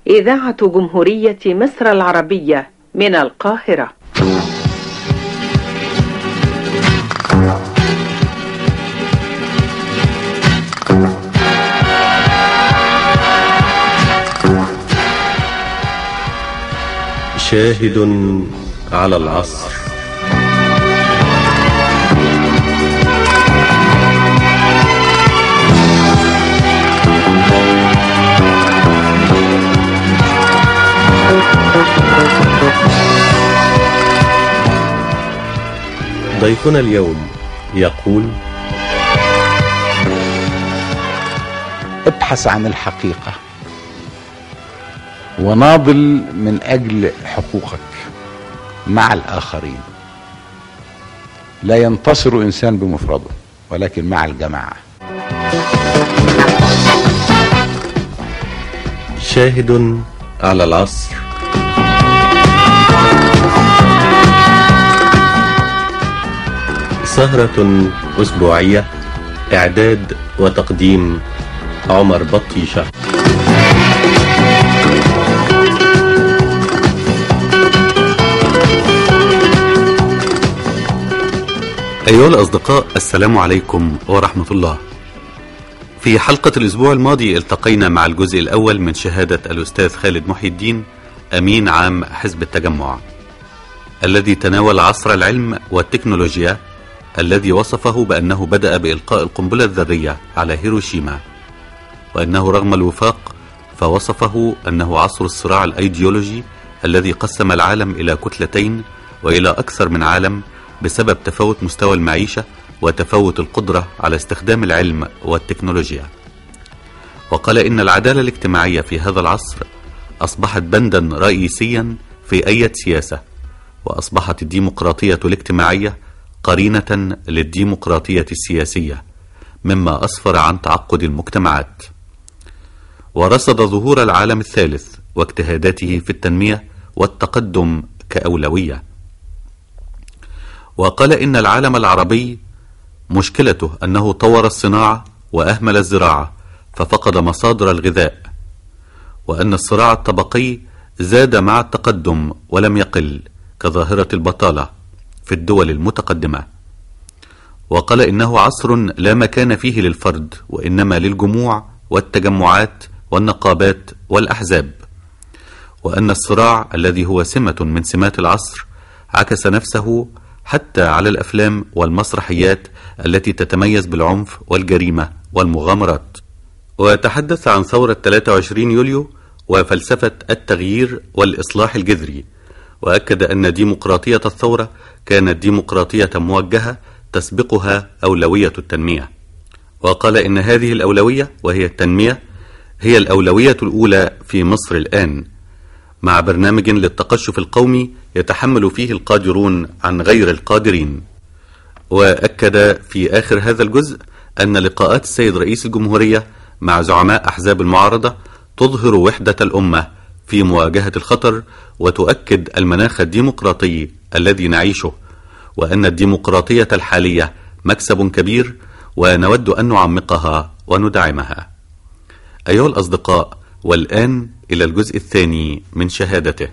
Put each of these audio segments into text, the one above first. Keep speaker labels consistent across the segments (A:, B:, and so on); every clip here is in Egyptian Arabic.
A: إذاعة جمهورية مصر العربية من القاهرة
B: شاهد على العصر ضيفنا اليوم يقول
C: ابحث عن الحقيقة وناضل من أجل حقوقك مع الآخرين لا ينتصر إنسان بمفرده ولكن مع الجماعة
B: شاهد على العصر سهرة أسبوعية إعداد وتقديم عمر بطيشة
D: أيها الأصدقاء السلام عليكم ورحمة الله في حلقة الأسبوع الماضي التقينا مع الجزء الأول من شهادة الأستاذ خالد محي الدين أمين عام حزب التجمع الذي تناول عصر العلم والتكنولوجيا الذي وصفه بأنه بدأ بإلقاء القنبلة الذرية على هيروشيما وأنه رغم الوفاق فوصفه أنه عصر الصراع الأيديولوجي الذي قسم العالم إلى كتلتين وإلى أكثر من عالم بسبب تفاوت مستوى المعيشة وتفاوت القدرة على استخدام العلم والتكنولوجيا وقال إن العدالة الاجتماعية في هذا العصر أصبحت بندا رئيسيا في أي سياسة وأصبحت الديمقراطية الاجتماعية قرينة للديمقراطية السياسية مما أسفر عن تعقد المجتمعات ورصد ظهور العالم الثالث واجتهاداته في التنمية والتقدم كأولوية وقال إن العالم العربي مشكلته أنه طور الصناعة وأهمل الزراعة ففقد مصادر الغذاء وأن الصراع الطبقي زاد مع التقدم ولم يقل كظاهرة البطالة في الدول المتقدمة وقال إنه عصر لا مكان فيه للفرد وإنما للجموع والتجمعات والنقابات والأحزاب وأن الصراع الذي هو سمة من سمات العصر عكس نفسه حتى على الأفلام والمسرحيات التي تتميز بالعنف والجريمة والمغامرات وتحدث عن ثورة 23 يوليو وفلسفة التغيير والإصلاح الجذري وأكد أن ديمقراطية الثورة كانت ديمقراطية موجهة تسبقها أولوية التنمية وقال إن هذه الأولوية وهي التنمية هي الأولوية الأولى في مصر الآن مع برنامج للتقشف القومي يتحمل فيه القادرون عن غير القادرين وأكد في آخر هذا الجزء أن لقاءات السيد رئيس الجمهورية مع زعماء أحزاب المعارضة تظهر وحدة الأمة في مواجهة الخطر وتؤكد المناخ الديمقراطي الذي نعيشه وأن الديمقراطية الحالية مكسب كبير ونود أن نعمقها وندعمها أيها الأصدقاء والآن إلى الجزء الثاني من شهادته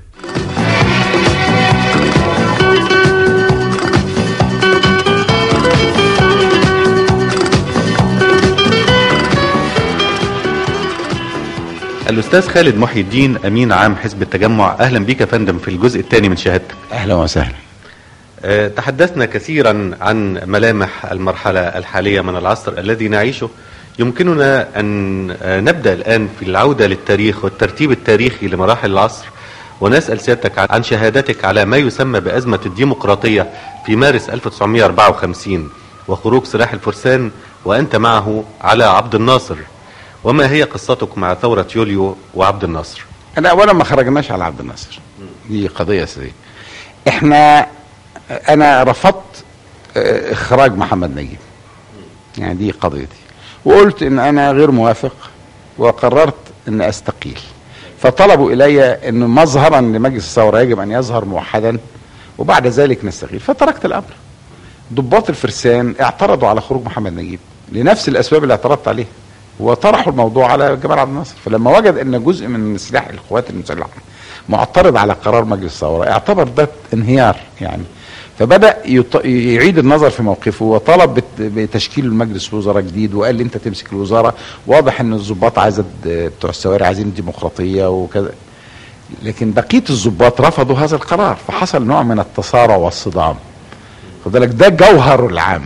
D: الأستاذ خالد محي الدين أمين عام حزب التجمع أهلا بك يا فندم في الجزء الثاني من شهادتك
C: أهلا وسهلا
D: أه، تحدثنا كثيرا عن ملامح المرحلة الحالية من العصر الذي نعيشه يمكننا أن أه، نبدأ الآن في العودة للتاريخ والترتيب التاريخي لمراحل العصر ونسأل سيادتك عن شهادتك على ما يسمى بأزمة الديمقراطية في مارس 1954 وخروج سلاح الفرسان وأنت معه على عبد الناصر وما هي قصتك مع ثورة يوليو وعبد الناصر
C: أنا أولا ما خرجناش على عبد الناصر دي قضية أساسية إحنا أنا رفضت آه، إخراج محمد نجيب يعني دي قضيتي وقلت إن أنا غير موافق وقررت إن أستقيل فطلبوا إلي أن مظهرا لمجلس الثورة يجب أن يظهر موحدا وبعد ذلك نستقيل فتركت الأمر ضباط الفرسان اعترضوا على خروج محمد نجيب لنفس الأسباب اللي اعترضت عليها وطرحوا الموضوع على جمال عبد الناصر فلما وجد ان جزء من سلاح القوات المسلحه معترض على قرار مجلس الثوره اعتبر ده انهيار يعني فبدا يط... يعيد النظر في موقفه وطلب بت... بتشكيل المجلس وزراء جديد وقال لي انت تمسك الوزاره واضح ان الضباط عايزه بتوع السواري عايزين ديمقراطيه وكذا لكن بقيه الضباط رفضوا هذا القرار فحصل نوع من التصارع والصدام خد بالك ده جوهر العام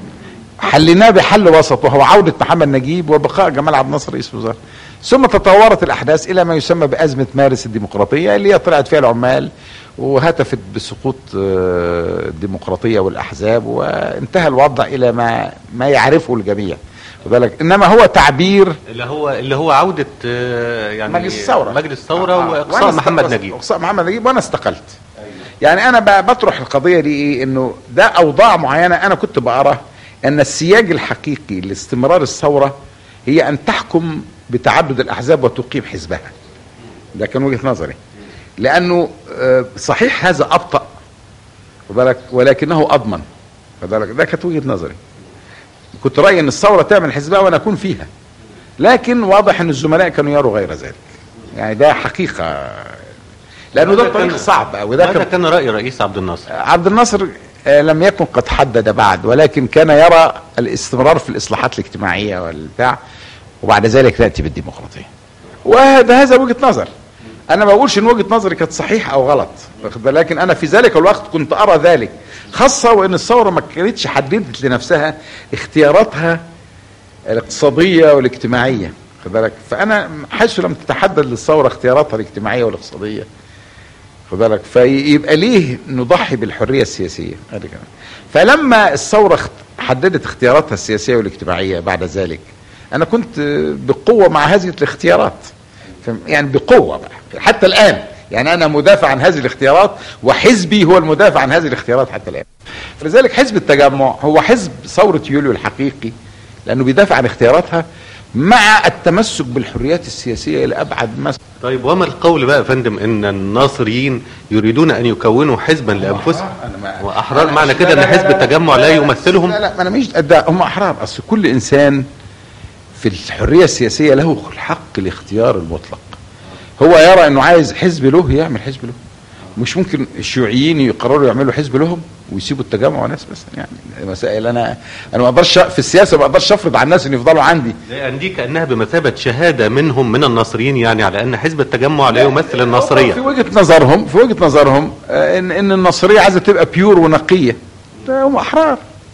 C: حليناه بحل وسط وهو عودة محمد نجيب وبقاء جمال عبد الناصر رئيس الوزراء ثم تطورت الأحداث إلى ما يسمى بأزمة مارس الديمقراطية اللي هي طلعت فيها العمال وهتفت بسقوط آه، الديمقراطية والأحزاب وانتهى الوضع إلى ما ما يعرفه الجميع خد بالك إنما هو تعبير
B: اللي هو اللي هو عوده آه، يعني
C: مجلس الثورة
B: مجلس الثوره
C: آه،
B: واقصاء
C: وأنا
B: محمد
C: استقلت-
B: نجيب
C: اقصاء محمد نجيب وانا استقلت يعني انا ب- بطرح القضيه دي ايه انه ده اوضاع معينه انا كنت بقرا ان السياج الحقيقي لاستمرار الثوره هي ان تحكم بتعدد الاحزاب وتقيم حزبها ده كان وجهه نظري لانه آه، صحيح هذا ابطا خد بالك ولكنه اضمن خد بالك ده كانت وجهه نظري كنت رايي ان الثوره تعمل حزبها وانا اكون فيها لكن واضح ان الزملاء كانوا يروا غير ذلك يعني ده حقيقه لانه ده
B: ماذا كان-
C: طريق صعب وده
B: ماذا
C: كان
B: كان راي رئيس عبد الناصر
C: عبد الناصر آه، لم يكن قد حدد بعد ولكن كان يرى الاستمرار في الاصلاحات الاجتماعيه والبتاع وبعد ذلك ناتي بالديمقراطيه وهذا هذا وجهه نظر انا ما بقولش ان وجهه نظري كانت صحيحه او غلط واخد بالك؟ لكن انا في ذلك الوقت كنت ارى ذلك خاصه وان الثوره ما كانتش حددت لنفسها اختياراتها الاقتصاديه والاجتماعيه خد بالك فانا حيث لم تتحدد للثوره اختياراتها الاجتماعيه والاقتصاديه خد بالك فيبقى ليه نضحي بالحريه السياسيه هذا كمان فلما الثوره اخت- حددت اختياراتها السياسيه والاجتماعيه بعد ذلك انا كنت بقوه مع هذه الاختيارات فاهم؟ يعني بقوه بقى حتى الان يعني انا مدافع عن هذه الاختيارات وحزبي هو المدافع عن هذه الاختيارات حتى الان فلذلك حزب التجمع هو حزب ثوره يوليو الحقيقي لانه بيدافع عن اختياراتها مع التمسك بالحريات السياسيه الى ابعد ما
B: طيب وما القول بقى يا فندم ان الناصريين يريدون ان يكونوا حزبا لانفسهم
C: أنا ما-
B: واحرار
C: أنا-
B: معنى كده
C: لا،
B: ان
C: لا،
B: حزب
C: لا،
B: التجمع لا
C: لا،
B: يمثلهم
C: لا لا ما انا مش ده هم احرار اصل كل انسان في الحريه السياسيه له الحق الاختيار المطلق هو يرى انه عايز حزب له يعمل حزب له مش ممكن الشيوعيين يقرروا يعملوا حزب لهم ويسيبوا التجمع وناس بس يعني مسائل انا انا ما اقدرش في السياسه ما اقدرش افرض على الناس ان يفضلوا عندي
B: لان دي كانها بمثابه شهاده منهم من الناصريين يعني على ان حزب التجمع لا يمثل الناصريه
C: في وجهه نظرهم في وجهه نظرهم آه، ان ان النصريه عايزه تبقى بيور ونقيه ده هم احرار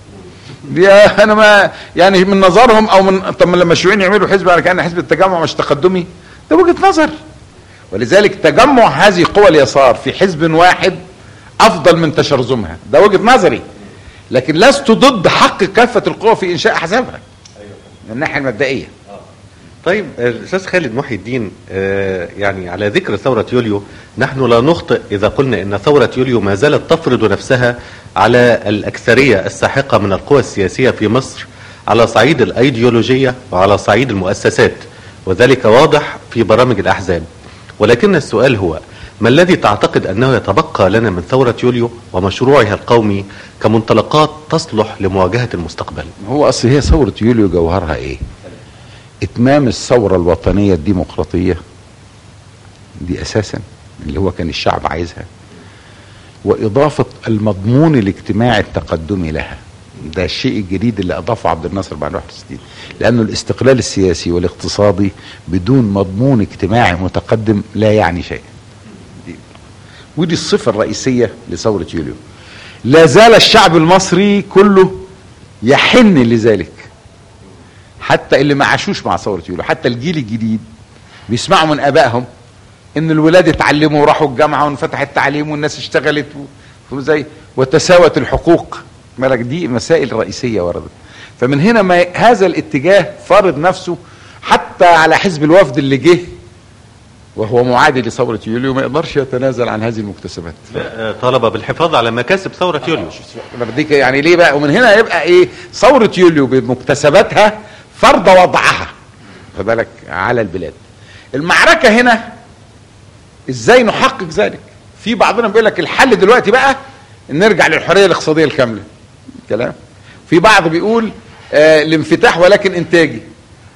C: دي انا ما يعني من نظرهم او من طب ما لما الشيوعيين يعملوا حزب على كان حزب التجمع مش تقدمي ده وجهه نظر ولذلك تجمع هذه قوى اليسار في حزب واحد افضل من تشرذمها ده وجهه نظري لكن لست ضد حق كافه القوى في انشاء احزابها من الناحيه المبدئيه
B: طيب الاستاذ خالد محي الدين آه، يعني على ذكر ثوره يوليو نحن لا نخطئ اذا قلنا ان ثوره يوليو ما زالت تفرض نفسها على الاكثريه الساحقه من القوى السياسيه في مصر على صعيد الايديولوجيه وعلى صعيد المؤسسات وذلك واضح في برامج الاحزاب ولكن السؤال هو ما الذي تعتقد انه يتبقى لنا من ثوره يوليو ومشروعها القومي كمنطلقات تصلح لمواجهه المستقبل
C: هو اصل هي ثوره يوليو جوهرها ايه اتمام الثوره الوطنيه الديمقراطيه دي اساسا اللي هو كان الشعب عايزها واضافه المضمون الاجتماعي التقدمي لها ده الشيء الجديد اللي اضافه عبد الناصر بعد 61 لانه الاستقلال السياسي والاقتصادي بدون مضمون اجتماعي متقدم لا يعني شيء دي. ودي الصفه الرئيسيه لثوره يوليو لا زال الشعب المصري كله يحن لذلك حتى اللي ما عاشوش مع ثوره يوليو حتى الجيل الجديد بيسمعوا من ابائهم ان الولاد اتعلموا وراحوا الجامعه وانفتح التعليم والناس اشتغلت و- وزي وتساوت الحقوق مالك دي مسائل رئيسيه وردت فمن هنا ما هذا الاتجاه فرض نفسه حتى على حزب الوفد اللي جه وهو معادي لثوره يوليو ما يقدرش يتنازل عن هذه المكتسبات
B: لا، آه، طالب بالحفاظ على مكاسب ثوره يوليو
C: بديك يعني ليه بقى ومن هنا يبقى ايه ثوره يوليو بمكتسباتها فرض وضعها خد بالك على البلاد المعركه هنا ازاي نحقق ذلك في بعضنا بيقول لك الحل دلوقتي بقى ان نرجع للحريه الاقتصاديه الكامله كلام في بعض بيقول آه الانفتاح ولكن انتاجي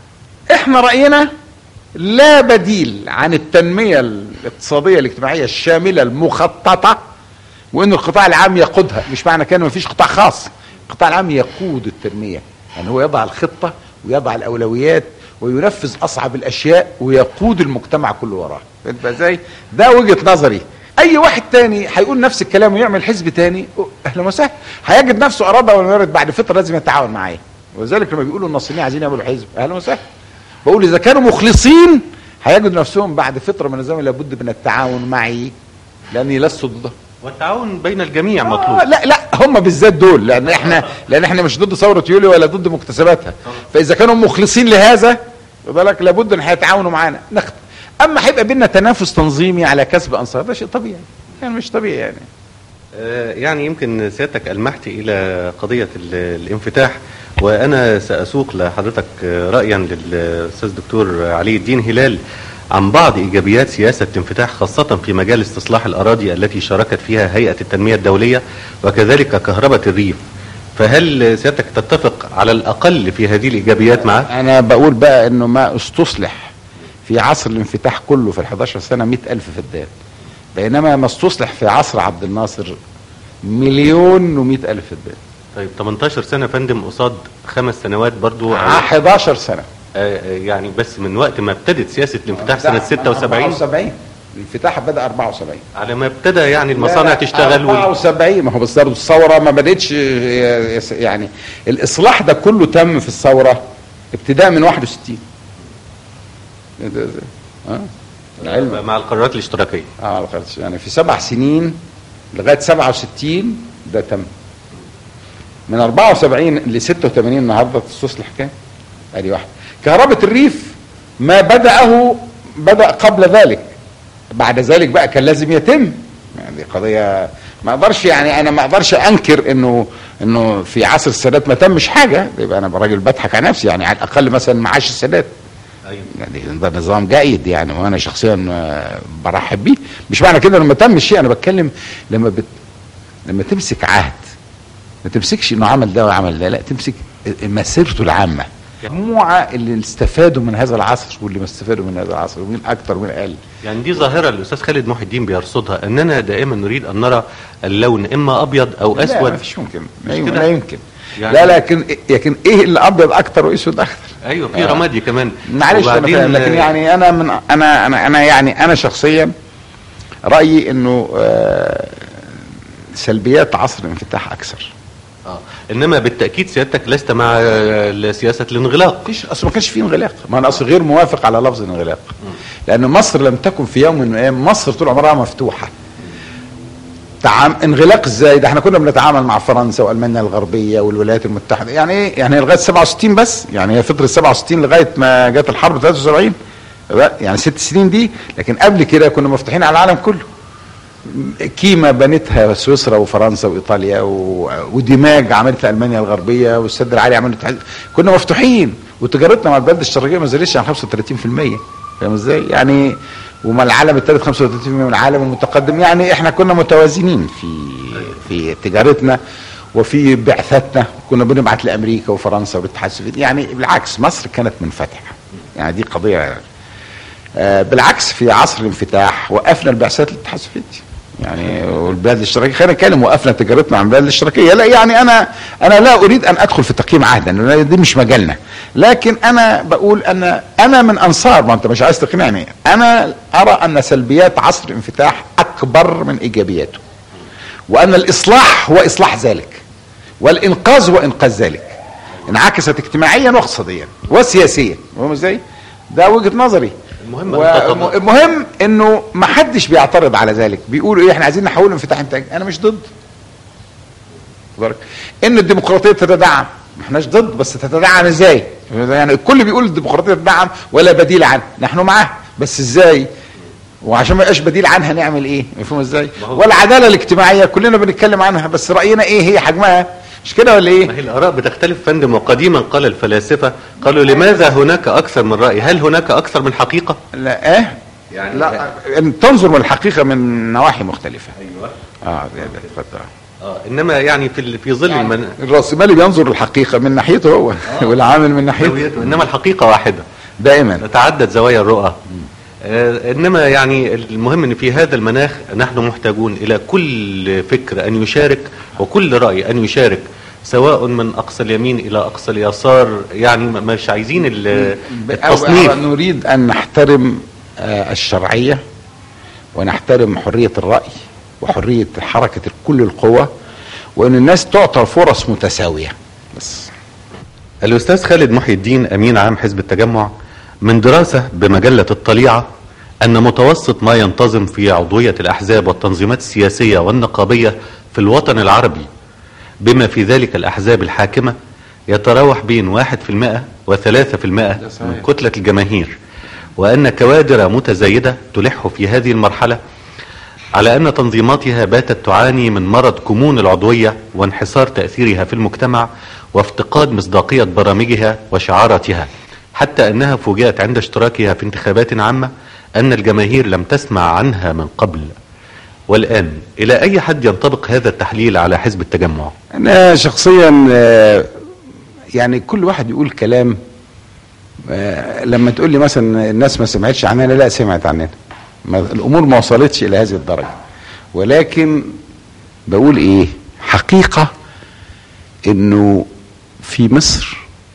C: احنا راينا لا بديل عن التنميه الاقتصاديه الاجتماعيه الشامله المخططه وان القطاع العام يقودها مش معنى كده مفيش قطاع خاص القطاع العام يقود التنميه يعني هو يضع الخطه ويضع الاولويات وينفذ اصعب الاشياء ويقود المجتمع كله وراه فهمت بقى ازاي ده وجهه نظري اي واحد تاني هيقول نفس الكلام ويعمل حزب تاني اهلا وسهلا هيجد نفسه اراد ولا يرد بعد فتره لازم يتعاون معايا ولذلك لما بيقولوا النصريين عايزين يعملوا حزب اهلا وسهلا بقول اذا كانوا مخلصين هيجدوا نفسهم بعد فتره من الزمن لابد من التعاون معي لاني لست ضده
B: والتعاون بين الجميع
C: آه
B: مطلوب
C: لا لا هم بالذات دول لان احنا لان احنا مش ضد ثوره يوليو ولا ضد مكتسباتها فاذا كانوا مخلصين لهذا خد بالك لابد ان هيتعاونوا معانا نخت... اما هيبقى بينا تنافس تنظيمي على كسب انصار ده شيء طبيعي يعني مش طبيعي يعني
B: آه، يعني يمكن سيادتك ألمحت إلى قضية ال- الانفتاح وأنا سأسوق لحضرتك آه، رأيا للأستاذ دكتور علي الدين هلال عن بعض إيجابيات سياسة الانفتاح خاصة في مجال استصلاح الأراضي التي شاركت فيها هيئة التنمية الدولية وكذلك كهرباء الريف فهل سيادتك تتفق على الأقل في هذه الإيجابيات معه؟
C: انا بقول بقى انه ما استصلح في عصر الانفتاح كله في ال 11 سنه 100 الف فدان بينما ما استصلح في عصر عبد الناصر مليون و100 الف فدان
B: طيب 18 سنة فندم قصاد خمس سنوات برضو
C: ع 11 سنة
B: آه، آه، يعني بس من وقت ما ابتدت سياسة الانفتاح سنة
C: لا،
B: 76
C: 74 الانفتاح بدا 74
B: على ما ابتدى يعني المصانع
C: لا،
B: تشتغل وال-
C: 74 ما هو بس برضه الثوره ما بدتش يعني الاصلاح ده كله تم في الثوره ابتداء من 61 إيه ده- ده- اه العلم
B: مع القرارات الاشتراكية
C: اه على خير. يعني في سبع سنين لغايه 67 ده تم من 74 ل 86 النهارده تستصلح كام؟ ادي واحده كهرباء الريف ما بدأه بدأ قبل ذلك بعد ذلك بقى كان لازم يتم يعني دي قضيه ما اقدرش يعني انا ما اقدرش انكر انه انه في عصر السادات ما تمش حاجه يبقى انا راجل بضحك على نفسي يعني على الاقل مثلا معاش السادات
B: أيوة.
C: يعني ده نظام جيد يعني وانا شخصيا آه، برحب بيه مش معنى كده انه ما تمش شيء انا بتكلم لما بت... لما تمسك عهد ما تمسكش انه عمل ده وعمل ده لا تمسك مسيرته العامه مجموعه اللي استفادوا من هذا العصر واللي ما استفادوا من هذا العصر ومين اكتر ومين اقل
B: يعني دي ظاهرة الأستاذ خالد محي الدين بيرصدها أننا دائما نريد أن نرى اللون إما أبيض أو
C: لا
B: أسود
C: ما فيش ممكن
B: مش
C: لا يمكن,
B: كده؟
C: لا يمكن.
B: يعني-
C: لا لكن لكن ايه اللي ابيض اكتر واسود اكتر
B: أيوة في
C: آه.
B: رمادي كمان
C: معلش أنا
B: وبعدين،
C: فاهم، لكن
B: آه،
C: يعني انا من انا انا انا يعني انا شخصيا رايي انه آه، سلبيات عصر الانفتاح اكثر
B: آه. إنما بالتأكيد سيادتك لست مع آه، سياسة الانغلاق
C: مفيش اصل ما كانش فيه انغلاق ما انا اصل غير موافق على لفظ الانغلاق لان مصر لم تكن في يوم من الايام مصر طول عمرها مفتوحه تعام انغلاق ازاي ده احنا كنا بنتعامل مع فرنسا والمانيا الغربيه والولايات المتحده يعني ايه يعني لغايه 67 بس يعني هي فتره 67 لغايه ما جت الحرب 73 لا، يعني ست سنين دي لكن قبل كده كنا مفتوحين على العالم كله كيما بنتها سويسرا وفرنسا وايطاليا و... ودماج عملتها المانيا الغربيه والسد العالي عملت الاتحاد كنا مفتوحين وتجارتنا مع البلاد الشرقيه ما زالتش عن 35% فاهم ازاي؟ يعني وما العالم الثالث 35% من العالم المتقدم يعني احنا كنا متوازنين في في تجارتنا وفي بعثاتنا كنا بنبعت لامريكا وفرنسا والاتحاد السوفيتي يعني بالعكس مصر كانت منفتحه يعني دي قضيه آه، بالعكس في عصر الانفتاح وقفنا البعثات للاتحاد السوفيتي يعني والبلاد الاشتراكيه خلينا نتكلم وقفنا تجارتنا عن البلاد الاشتراكيه لا يعني انا انا لا اريد ان ادخل في تقييم عهدا لأن دي مش مجالنا لكن انا بقول ان انا من انصار ما انت مش عايز تقنعني انا ارى ان سلبيات عصر الانفتاح اكبر من ايجابياته وان الاصلاح هو اصلاح ذلك والانقاذ هو انقاذ ذلك انعكست اجتماعيا واقتصاديا وسياسيا فاهم ازاي؟ ده وجهه نظري
B: المهم أن تتضاد.
C: المهم انه ما حدش بيعترض على ذلك بيقولوا ايه احنا عايزين نحول انفتاح انتاج انا مش ضد بالك ان الديمقراطيه تتدعم ما احناش ضد بس تتدعم ازاي يعني الكل بيقول الديمقراطيه تتدعم ولا بديل عنها نحن معاه بس ازاي وعشان ما يبقاش بديل عنها نعمل ايه مفهوم ازاي
B: ما هو-
C: والعداله الاجتماعيه كلنا بنتكلم عنها بس راينا ايه هي حجمها مش كده ولا ايه
B: ما هي الآراء بتختلف فندم وقديما قال الفلاسفة قالوا لماذا هناك أكثر من رأي هل هناك أكثر من حقيقة
C: لا ايه
B: يعني-
C: لا ان تنظر من الحقيقه من نواحي مختلفه
B: أيوة
C: اه ده- ده- اتفضل
B: آه. إنما يعني في ال- في ظل المن...
C: الراسمالي بينظر الحقيقه من ناحيته هو والعامل من ناحيته
B: زاويته. إنما الحقيقة واحدة
C: دائما
B: تتعدد زوايا الرؤى آه، انما يعني المهم ان في هذا المناخ نحن محتاجون الى كل فكر ان يشارك وكل راي ان يشارك سواء من اقصى اليمين الى اقصى اليسار يعني م- مش عايزين ال- التصنيف
C: أو نريد ان نحترم آه، الشرعيه ونحترم حريه الراي وحريه حركه كل القوى وان الناس تعطى فرص متساويه بس
B: الأستاذ خالد محي الدين أمين عام حزب التجمع من دراسة بمجلة الطليعة أن متوسط ما ينتظم في عضوية الأحزاب والتنظيمات السياسية والنقابية في الوطن العربي بما في ذلك الأحزاب الحاكمة يتراوح بين واحد في المائة وثلاثة في المائة من كتلة الجماهير وأن كوادر متزايدة تلح في هذه المرحلة على أن تنظيماتها باتت تعاني من مرض كمون العضوية وانحسار تأثيرها في المجتمع وافتقاد مصداقية برامجها وشعاراتها حتى أنها فوجئت عند اشتراكها في انتخابات عامة أن الجماهير لم تسمع عنها من قبل والآن إلى أي حد ينطبق هذا التحليل على حزب التجمع
C: انا شخصيا آه، يعني كل واحد يقول كلام آه، لما تقول لي مثلا الناس ما سمعتش عننا لا سمعت عننا ما الامور ما وصلتش الى هذه الدرجه ولكن بقول ايه حقيقه انه في مصر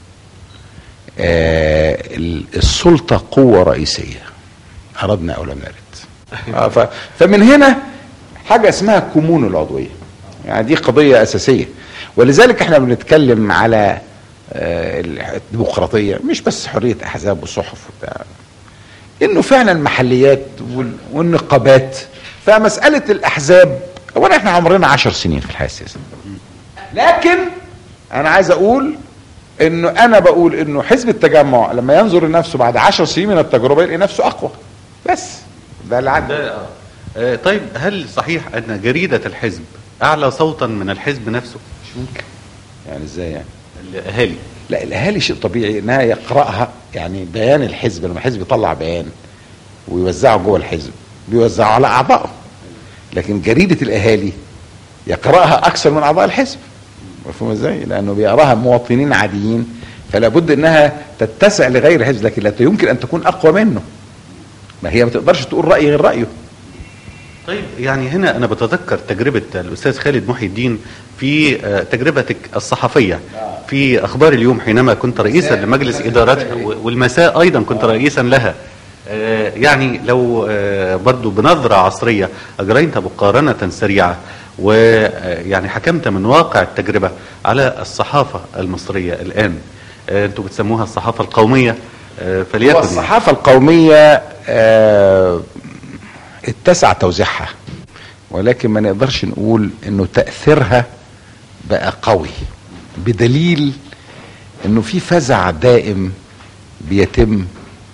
C: آه، ال- السلطه قوه رئيسيه اردنا او لم نرد آه، ف- فمن هنا حاجه اسمها كمون العضويه يعني دي قضيه اساسيه ولذلك احنا بنتكلم على آه، الديمقراطيه مش بس حريه احزاب وصحف وبتاع انه فعلا المحليات وال- والنقابات فمساله الاحزاب اولا احنا عمرنا عشر سنين في الحياه السياسيه لكن انا عايز اقول انه انا بقول انه حزب التجمع لما ينظر لنفسه بعد عشر سنين من التجربه يلاقي نفسه اقوى بس ده العدل
B: آه، طيب هل صحيح أن جريدة الحزب أعلى صوتا من الحزب نفسه
C: مش ممكن يعني ازاي يعني
B: الأهالي
C: لا الاهالي شيء طبيعي انها يقراها يعني بيان الحزب لما الحزب يطلع بيان ويوزعه جوه الحزب بيوزعه على اعضائه لكن جريده الاهالي يقراها اكثر من اعضاء الحزب مفهوم ازاي؟ لانه بيقراها مواطنين عاديين فلا بد انها تتسع لغير الحزب لكن لا يمكن ان تكون اقوى منه ما هي ما تقدرش تقول راي غير رايه
B: طيب يعني هنا انا بتذكر تجربه الاستاذ خالد محي الدين في آه، تجربتك الصحفيه في اخبار اليوم حينما كنت رئيسا لمجلس ادارتها و- والمساء ايضا كنت رئيسا لها آه، يعني لو آه، برضو بنظره عصريه اجريت مقارنه سريعه ويعني حكمت من واقع التجربه على الصحافه المصريه الان آه، انتوا بتسموها الصحافه القوميه آه، فليكن
C: هو
B: يعني.
C: الصحافه القوميه آه، اتسع توزيعها ولكن ما نقدرش نقول انه تاثيرها بقى قوي بدليل انه في فزع دائم بيتم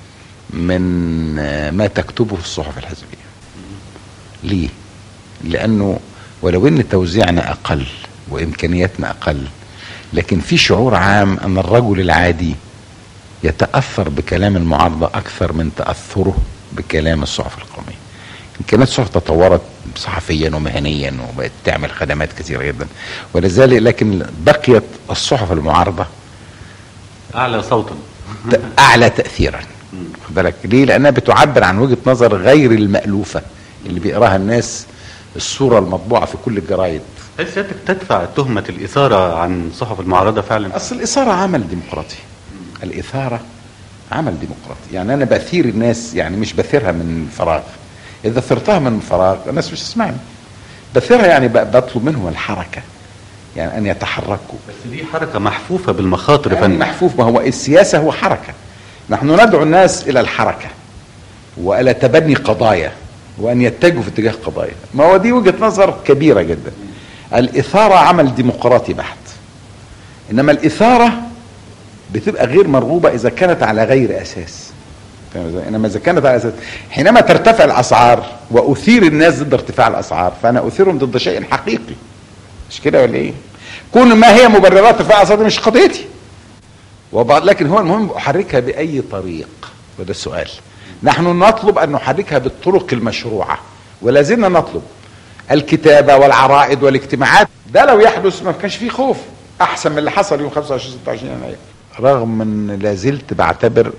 C: من آه، ما تكتبه الصحف الحزبيه ليه لانه ولو ان توزيعنا اقل وامكانياتنا اقل لكن في شعور عام ان الرجل العادي يتاثر بكلام المعارضه اكثر من تاثره بكلام الصحف القوميه امكانيات الصحف تطورت صحفيا ومهنيا وبقت تعمل خدمات كثيره جدا ولذلك لكن بقيت الصحف المعارضه
B: اعلى صوتا
C: اعلى تاثيرا خد بالك ليه لانها بتعبر عن وجهه نظر غير المالوفه اللي بيقراها الناس الصوره المطبوعه في كل الجرايد
B: هل سيادتك تدفع تهمة الإثارة عن صحف المعارضة فعلا؟
C: اصل الاثاره عمل ديمقراطي الاثاره عمل ديمقراطي يعني انا بثير الناس يعني مش بثيرها من فراغ اذا ثرتها من فراغ الناس مش تسمعني بثيرها يعني ب- بطلب منهم الحركه يعني ان يتحركوا
B: بس دي حركة محفوفة بالمخاطر
C: يعني
B: فن
C: محفوف ما هو السياسه هو حركه نحن ندعو الناس الى الحركه والى تبني قضايا وان يتجهوا في اتجاه قضايا ما هو دي وجهه نظر كبيره جدا الاثاره عمل ديمقراطي بحت انما الاثاره بتبقى غير مرغوبه اذا كانت على غير اساس فاهم ازاي؟ انما اذا كانت على اساس حينما ترتفع الاسعار واثير الناس ضد ارتفاع الاسعار فانا اثيرهم ضد شيء حقيقي مش كده ولا ايه؟ كون ما هي مبررات ارتفاع الاسعار دي مش قضيتي وبعد لكن هو المهم احركها باي طريق وده السؤال نحن نطلب ان نحركها بالطرق المشروعه ولا زلنا نطلب الكتابه والعرائض والاجتماعات ده لو يحدث ما كانش فيه خوف احسن من اللي حصل يوم 25 26 يناير رغم ان لا زلت بعتبر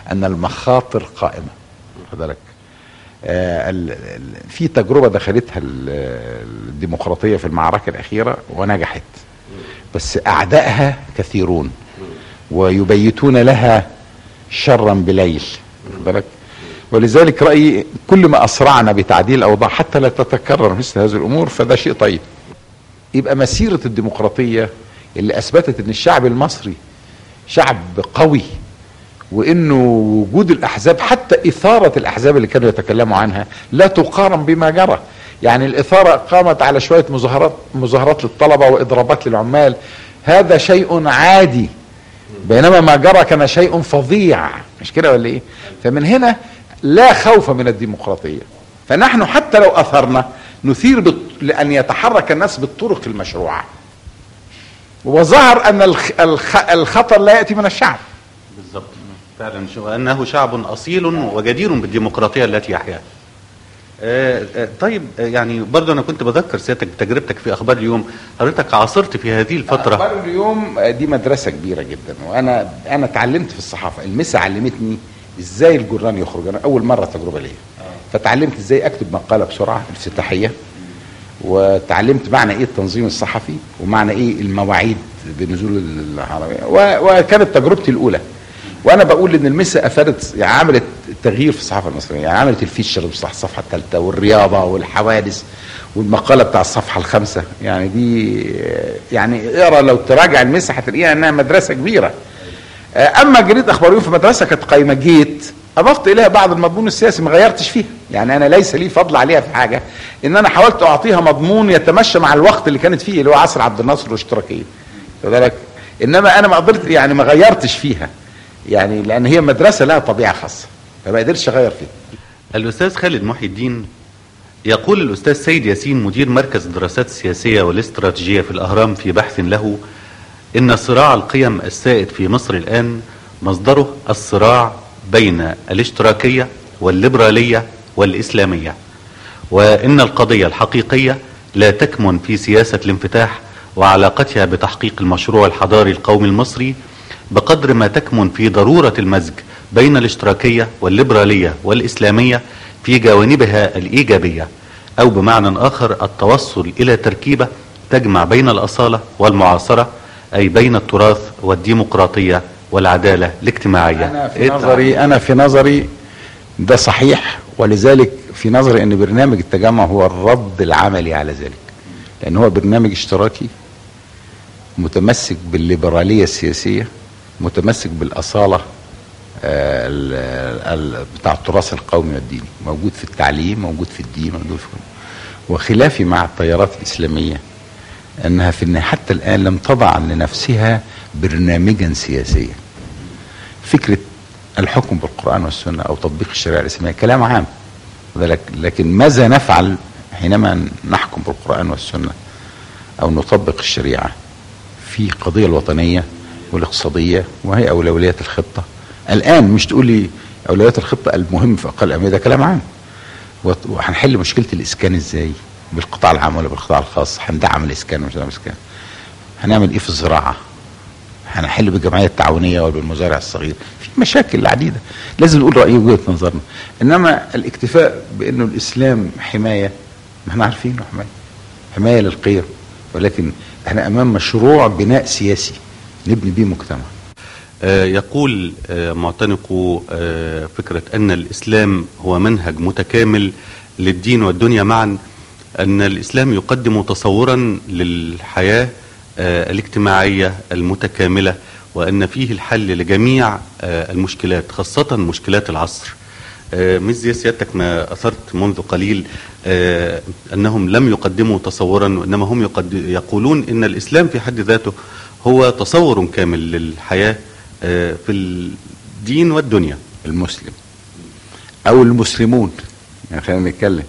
C: ان المخاطر قائمه خد بالك آه، ال- ال- في تجربه دخلتها ال- الديمقراطيه في المعركه الاخيره ونجحت بس اعدائها كثيرون ويبيتون لها شرا بليل خد بالك ولذلك رايي كل ما اسرعنا بتعديل الاوضاع حتى لا تتكرر مثل هذه الامور فده شيء طيب يبقى مسيره الديمقراطيه اللي اثبتت ان الشعب المصري شعب قوي وانه وجود الاحزاب حتى اثاره الاحزاب اللي كانوا يتكلموا عنها لا تقارن بما جرى يعني الاثاره قامت على شويه مظاهرات مظاهرات للطلبه واضرابات للعمال هذا شيء عادي بينما ما جرى كان شيء فظيع مش كده ولا ايه فمن هنا لا خوف من الديمقراطيه فنحن حتى لو اثرنا نثير بط... لان يتحرك الناس بالطرق المشروعه وظهر ان الخ... الخ... الخطر لا ياتي من الشعب
B: بالضبط فعلا شو انه شعب اصيل وجدير بالديمقراطيه التي يحياها آه، آه، طيب آه، يعني برضه انا كنت بذكر سيادتك بتجربتك في اخبار اليوم حضرتك عاصرت في هذه الفتره
C: اخبار اليوم دي مدرسه كبيره جدا وانا انا اتعلمت في الصحافه المسا علمتني ازاي الجران يخرج انا اول مره تجربه ليا فتعلمت ازاي اكتب مقاله بسرعه افتتاحيه وتعلمت معنى ايه التنظيم الصحفي ومعنى ايه المواعيد بنزول العربيه و- وكانت تجربتي الاولى وانا بقول ان المسا افادت يعني عملت تغيير في الصحافه المصريه يعني عملت الفيشر بتاع الصفحه الثالثه والرياضه والحوادث والمقاله بتاع الصفحه الخامسه يعني دي يعني اقرا لو تراجع المسا هتلاقيها انها مدرسه كبيره اما جريده اخبار يوم في مدرسه كانت قايمه جيت اضفت اليها بعض المضمون السياسي ما غيرتش فيها يعني انا ليس لي فضل عليها في حاجه ان انا حاولت اعطيها مضمون يتمشى مع الوقت اللي كانت فيه اللي هو عصر عبد الناصر والاشتراكيه واخد بالك انما انا ما قدرت يعني ما غيرتش فيها يعني لان هي مدرسه لها طبيعه خاصه فما قدرتش اغير فيها
B: الاستاذ خالد محي الدين يقول الاستاذ سيد ياسين مدير مركز الدراسات السياسيه والاستراتيجيه في الاهرام في بحث له ان صراع القيم السائد في مصر الان مصدره الصراع بين الاشتراكيه والليبراليه والاسلاميه وان القضيه الحقيقيه لا تكمن في سياسه الانفتاح وعلاقتها بتحقيق المشروع الحضاري القومي المصري بقدر ما تكمن في ضروره المزج بين الاشتراكيه والليبراليه والاسلاميه في جوانبها الايجابيه او بمعنى اخر التوصل الى تركيبه تجمع بين الاصاله والمعاصره اي بين التراث والديمقراطيه والعداله الاجتماعيه
C: انا في
B: إيه
C: نظري انا في نظري ده صحيح ولذلك في نظري ان برنامج التجمع هو الرد العملي على ذلك لان هو برنامج اشتراكي متمسك بالليبراليه السياسيه متمسك بالاصاله آه، ال- ال- بتاع التراث القومي والديني موجود في التعليم موجود في الدين موجود في وخلافي مع التيارات الاسلاميه انها في النهايه حتى الان لم تضع لنفسها برنامجا سياسيا فكره الحكم بالقران والسنه او تطبيق الشريعه الاسلاميه كلام عام ذلك لكن ماذا نفعل حينما نحكم بالقران والسنه او نطبق الشريعه في القضيه الوطنيه والاقتصاديه وهي اولويات الخطه الان مش تقول لي اولويات الخطه المهم في اقل اهميه ده كلام عام وت- وهنحل مشكله الاسكان ازاي بالقطاع العام ولا بالقطاع الخاص هندعم الاسكان ولا مش هندعم الاسكان هنعمل ايه في الزراعه هنحل بالجمعيه التعاونيه ولا بالمزارع الصغير في مشاكل عديده لازم نقول راي وجهه نظرنا انما الاكتفاء بانه الاسلام حمايه ما احنا عارفينه حمايه حمايه للقيم ولكن احنا امام مشروع بناء سياسي نبني بيه مجتمع
B: آه، يقول آه، معتنق آه، فكرة أن الإسلام هو منهج متكامل للدين والدنيا معا أن الإسلام يقدم تصورا للحياة آه، الاجتماعية المتكاملة وأن فيه الحل لجميع آه، المشكلات خاصة مشكلات العصر آه، مش زي سيادتك ما أثرت منذ قليل آه، أنهم لم يقدموا تصورا وإنما هم يقد... يقولون أن الإسلام في حد ذاته هو تصور كامل للحياة آه، في الدين والدنيا
C: المسلم او المسلمون يعني خلينا نتكلم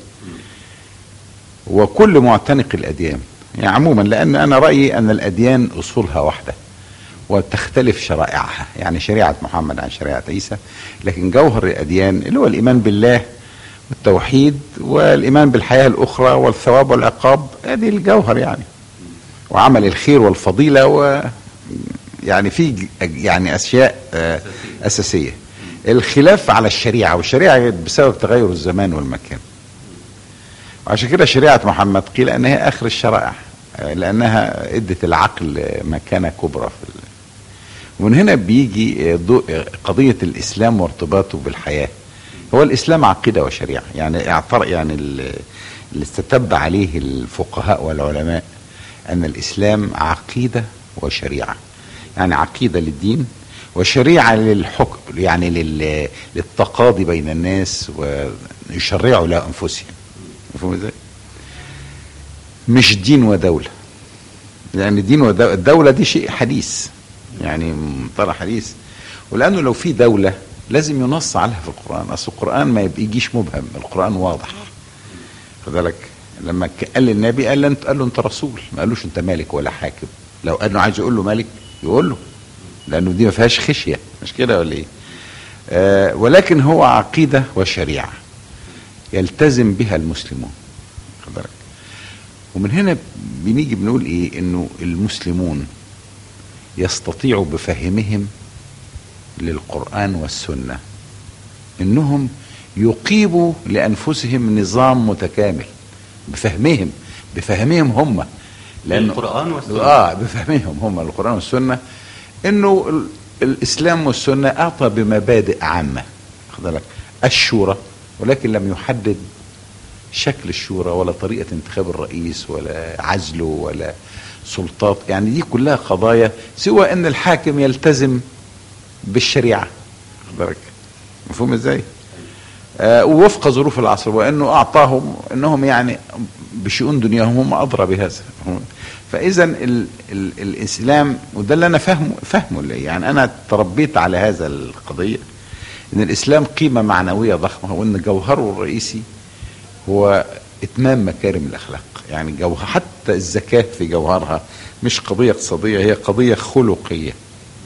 C: وكل معتنق الاديان يعني عموما لان انا رايي ان الاديان اصولها واحده وتختلف شرائعها يعني شريعه محمد عن شريعه عيسى لكن جوهر الاديان اللي هو الايمان بالله والتوحيد والايمان بالحياه الاخرى والثواب والعقاب هذه الجوهر يعني وعمل الخير والفضيله و يعني في ج- يعني اشياء آه، اساسيه الخلاف على الشريعة والشريعة بسبب تغير الزمان والمكان وعشان كده شريعة محمد قيل أن هي آخر الشرائع آه، لأنها ادت العقل مكانة كبرى في ال... ومن هنا بيجي ضوء قضية الإسلام وارتباطه بالحياة هو الإسلام عقيدة وشريعة يعني اعتر يعني ال- اللي استتب عليه الفقهاء والعلماء أن الإسلام عقيدة وشريعة يعني عقيدة للدين وشريعة للحكم يعني لل- للتقاضي بين الناس ويشرعوا لأنفسهم مفهوم ازاي؟ مش دين ودولة لأن دين ودولة الدولة دي شيء حديث يعني مصطلح حديث ولأنه لو في دولة لازم ينص عليها في القرآن أصل القرآن ما يجيش مبهم القرآن واضح خد بالك لما ك- قال للنبي قال له انت قال له انت رسول ما قالوش انت مالك ولا حاكم لو قال له عايز يقول له مالك يقول له لانه دي ما فيهاش خشيه مش كده ولا ايه آه ولكن هو عقيده وشريعه يلتزم بها المسلمون خد بالك ومن هنا بنيجي بنقول ايه انه المسلمون يستطيعوا بفهمهم للقران والسنه انهم يقيموا لانفسهم نظام متكامل بفهمهم بفهمهم هم
B: للقرآن والسنة.
C: اه بفهمهم هم القران والسنه انه ال- الاسلام والسنه اعطى بمبادئ عامه خد بالك الشورى ولكن لم يحدد شكل الشورى ولا طريقه انتخاب الرئيس ولا عزله ولا سلطات يعني دي كلها قضايا سوى ان الحاكم يلتزم بالشريعه خد بالك مفهوم ازاي؟ آه ووفق ظروف العصر وانه اعطاهم انهم يعني بشؤون دنياهم هم ادرى بهذا فاذا ال ال الاسلام وده اللي انا فاهمه فاهمه اللي يعني انا تربيت على هذا القضيه ان الاسلام قيمه معنويه ضخمه وان جوهره الرئيسي هو اتمام مكارم الاخلاق يعني جوهر حتى الزكاه في جوهرها مش قضيه اقتصاديه هي قضيه خلقيه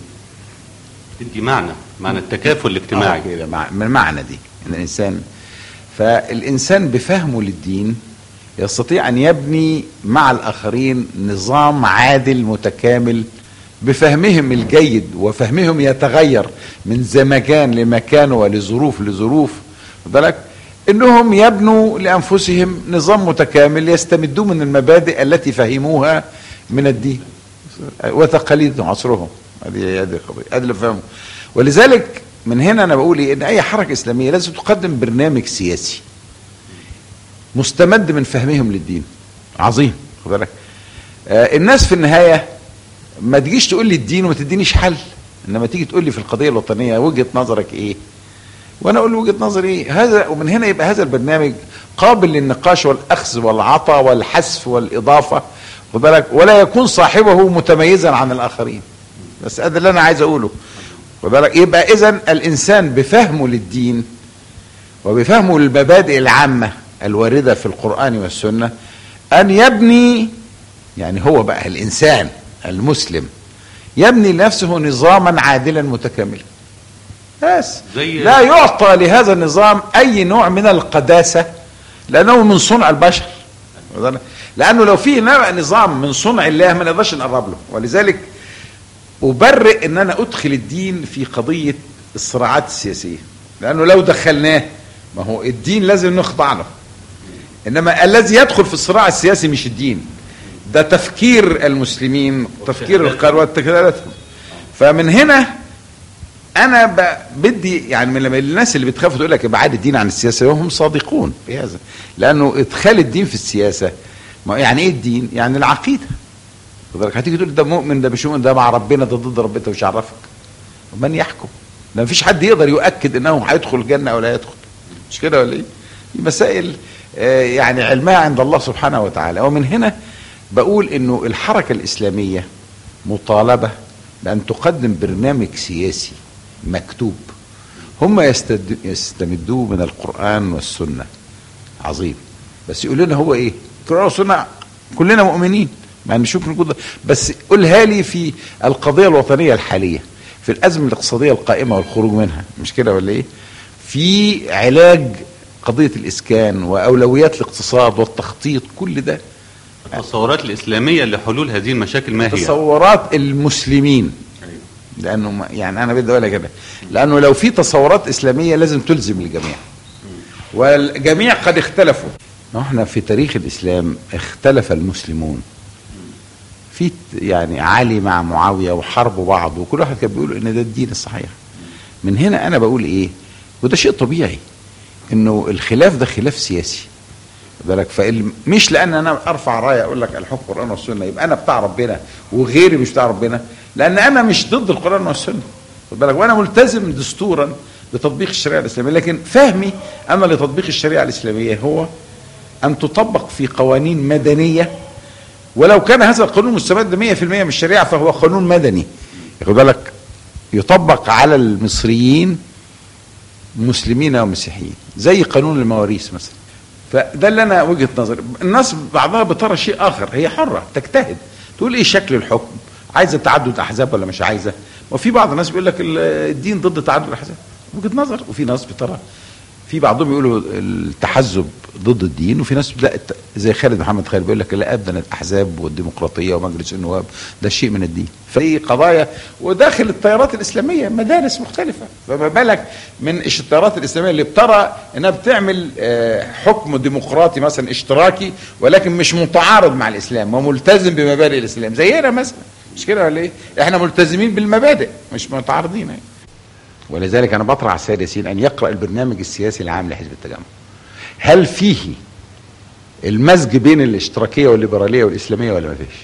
B: تدي معنى معنى التكافل الاجتماعي
C: آه كده مع- من المعنى دي ان الانسان فالانسان بفهمه للدين يستطيع ان يبني مع الاخرين نظام عادل متكامل بفهمهم الجيد وفهمهم يتغير من زمكان لمكان ولظروف لظروف خد بالك انهم يبنوا لانفسهم نظام متكامل يستمدوا من المبادئ التي فهموها من الدين وتقاليد عصرهم هذه هذه القضيه هذا اللي فهمه ولذلك من هنا انا بقول ايه ان اي حركه اسلاميه لازم تقدم برنامج سياسي مستمد من فهمهم للدين عظيم خد بالك آه الناس في النهايه ما تجيش تقول لي الدين وما تدينيش حل انما تيجي تقول لي في القضيه الوطنيه وجهه نظرك ايه وانا اقول وجهه نظري ايه هذا ومن هنا يبقى هذا البرنامج قابل للنقاش والاخذ والعطاء والحذف والاضافه خد بالك ولا يكون صاحبه متميزا عن الاخرين بس هذا اللي انا عايز اقوله خد بالك يبقى اذا الانسان بفهمه للدين وبفهمه للمبادئ العامه الوارده في القران والسنه ان يبني يعني هو بقى الانسان المسلم يبني لنفسه نظاما عادلا متكاملا بس
B: زي-
C: لا يعطى لهذا النظام اي نوع من القداسه لانه من صنع البشر لانه لو في نوع نظام من صنع الله ما نقدرش نقرب له ولذلك ابرئ ان انا ادخل الدين في قضيه الصراعات السياسيه لانه لو دخلناه ما هو الدين لازم نخضع له انما الذي يدخل في الصراع السياسي مش الدين ده تفكير المسلمين تفكير القروة وتكتلاتهم فمن هنا انا ب- بدي يعني من لما الناس اللي بتخاف تقول لك ابعاد الدين عن السياسه وهم صادقون في هذا لانه ادخال الدين في السياسه ما يعني ايه الدين؟ يعني العقيده خد بالك هتيجي تقول ده مؤمن ده مش مؤمن ده مع ربنا ده ضد ربنا مش عرفك من يحكم؟ ده مفيش حد يقدر يؤكد انه هيدخل الجنه او لا يدخل مش كده ولا ايه؟ دي مسائل آه، يعني علمها عند الله سبحانه وتعالى ومن هنا بقول انه الحركه الاسلاميه مطالبه بان تقدم برنامج سياسي مكتوب هم يستد... يستمدوه من القران والسنه عظيم بس يقول لنا هو ايه القران والسنه كلنا مؤمنين ما نشوف نقول بس قولها لي في القضيه الوطنيه الحاليه في الازمه الاقتصاديه القائمه والخروج منها مش كده ولا ايه في علاج قضيه الاسكان واولويات الاقتصاد والتخطيط كل ده
B: التصورات الإسلامية لحلول هذه المشاكل ما هي؟
C: تصورات المسلمين لانه ما يعني انا بدي اقولها كده لانه لو في تصورات اسلاميه لازم تلزم الجميع والجميع قد اختلفوا احنا في تاريخ الاسلام اختلف المسلمون في يعني علي مع معاويه وحاربوا بعض وكل واحد كان بيقول ان ده الدين الصحيح من هنا انا بقول ايه وده شيء طبيعي انه الخلاف ده خلاف سياسي خد بالك فال- مش لان انا ارفع رايه اقول لك الحكم القران والسنه يبقى انا بتاع ربنا وغيري مش بتاع ربنا لان انا مش ضد القران والسنه خد بالك وانا ملتزم دستورا بتطبيق الشريعه الاسلاميه لكن فهمي اما لتطبيق الشريعه الاسلاميه هو ان تطبق في قوانين مدنيه ولو كان هذا القانون مستمد 100% من الشريعه فهو قانون مدني خد بالك يطبق على المصريين مسلمين ومسيحيين زي قانون المواريث مثلا فده اللي انا وجهه نظري الناس بعضها بترى شيء اخر هي حره تجتهد تقول ايه شكل الحكم عايزه تعدد احزاب ولا مش عايزه وفي بعض الناس بيقول لك ال- الدين ضد تعدد الاحزاب وجهه نظر وفي ناس بترى في بعضهم يقولوا التحزب ضد الدين وفي ناس لا الت- زي خالد محمد خالد بيقول لك لا ابدا الاحزاب والديمقراطيه ومجلس النواب ده شيء من الدين في قضايا وداخل التيارات الاسلاميه مدارس مختلفه فما بالك من إيش التيارات الاسلاميه اللي بترى انها بتعمل آه، حكم ديمقراطي مثلا اشتراكي ولكن مش متعارض مع الاسلام وملتزم بمبادئ الاسلام زينا مثلا مش كده ولا ايه؟ احنا ملتزمين بالمبادئ مش متعارضين يعني. ولذلك انا بطرح على السيد ياسين ان يقرا البرنامج السياسي العام لحزب التجمع هل فيه المزج بين الاشتراكيه والليبراليه والاسلاميه ولا ما فيش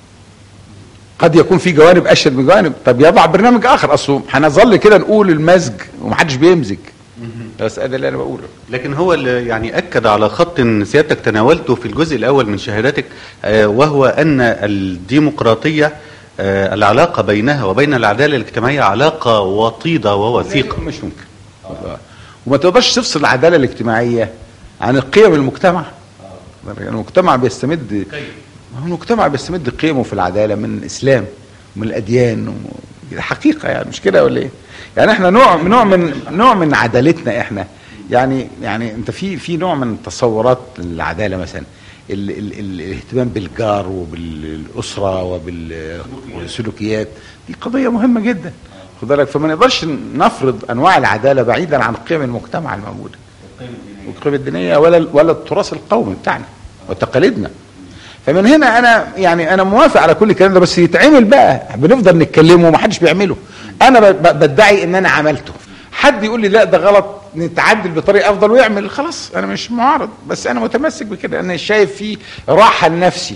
C: قد يكون في جوانب اشد من جوانب طب يضع برنامج اخر اصله هنظل كده نقول المزج ومحدش بيمزج بس ده اللي انا بقوله
B: لكن هو اللي يعني اكد على خط سيادتك تناولته في الجزء الاول من شهادتك آه، وهو ان الديمقراطيه آه، العلاقه بينها وبين العداله الاجتماعيه علاقه وطيده ووثيقه
C: مش ممكن وما تقدرش تفصل العداله الاجتماعيه عن القيم المجتمع المجتمع بيستمد ما هو المجتمع بيستمد قيمه في العداله من الاسلام ومن الاديان و... دي حقيقه يعني مش كده ولا ايه؟ يعني احنا نوع نوع من نوع من عدالتنا احنا يعني يعني انت في في نوع من تصورات العداله مثلا ال ال ال الاهتمام بالجار وبالاسره وبالسلوكيات دي قضيه مهمه جدا خد بالك فما نقدرش نفرض انواع العداله بعيدا عن قيم المجتمع الموجوده والقيم الدينيه ولا ولا التراث القومي بتاعنا وتقاليدنا فمن هنا انا يعني انا موافق على كل الكلام ده بس يتعمل بقى بنفضل نتكلمه ومحدش بيعمله انا ب- ب- بدعي ان انا عملته حد يقول لي لا ده غلط نتعدل بطريقه افضل ويعمل خلاص انا مش معارض بس انا متمسك بكده انا شايف فيه راحه لنفسي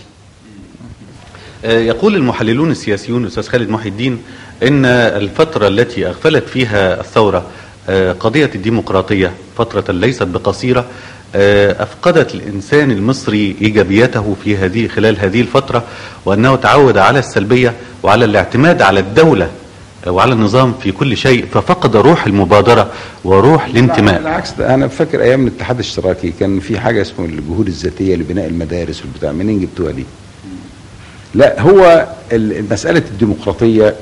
B: آه، يقول المحللون السياسيون الاستاذ خالد محي الدين ان الفتره التي اغفلت فيها الثوره آه، قضيه الديمقراطيه فتره ليست بقصيره آه، افقدت الانسان المصري ايجابيته في هذه خلال هذه الفتره وانه تعود على السلبيه وعلى الاعتماد على الدوله آه، وعلى النظام في كل شيء ففقد روح المبادره وروح الانتماء
C: بالعكس ده انا فاكر ايام الاتحاد الاشتراكي كان في حاجه اسمه الجهود الذاتيه لبناء المدارس والبتاع منين جبتوها دي؟ لا هو ال- مساله الديمقراطيه